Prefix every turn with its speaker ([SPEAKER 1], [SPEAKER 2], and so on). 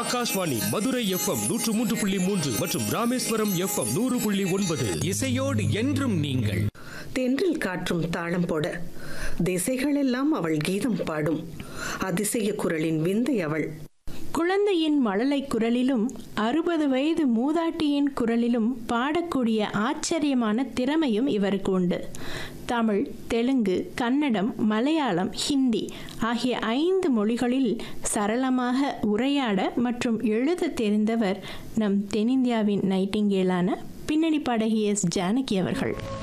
[SPEAKER 1] Akashvani Madurai FM நூற்று மூன்று புள்ளி மூன்று மற்றும் ராமேஸ்வரம் எஃப்எம் நூறு புள்ளி ஒன்பது
[SPEAKER 2] இசையோடு என்றும் நீங்கள்
[SPEAKER 3] தென்றில் காற்றும் தாளம் போட திசைகளெல்லாம் அவள் கீதம் பாடும் அதிசய குரலின் விந்தை அவள்
[SPEAKER 4] குழந்தையின் மழலை குரலிலும் அறுபது வயது மூதாட்டியின் குரலிலும் பாடக்கூடிய ஆச்சரியமான திறமையும் இவருக்கு உண்டு தமிழ் தெலுங்கு கன்னடம் மலையாளம் ஹிந்தி ஆகிய ஐந்து மொழிகளில் சரளமாக உரையாட மற்றும் எழுத தெரிந்தவர் நம் தென்னிந்தியாவின் நைட்டிங்கேலான பின்னணி பாடகி எஸ் ஜானகி அவர்கள்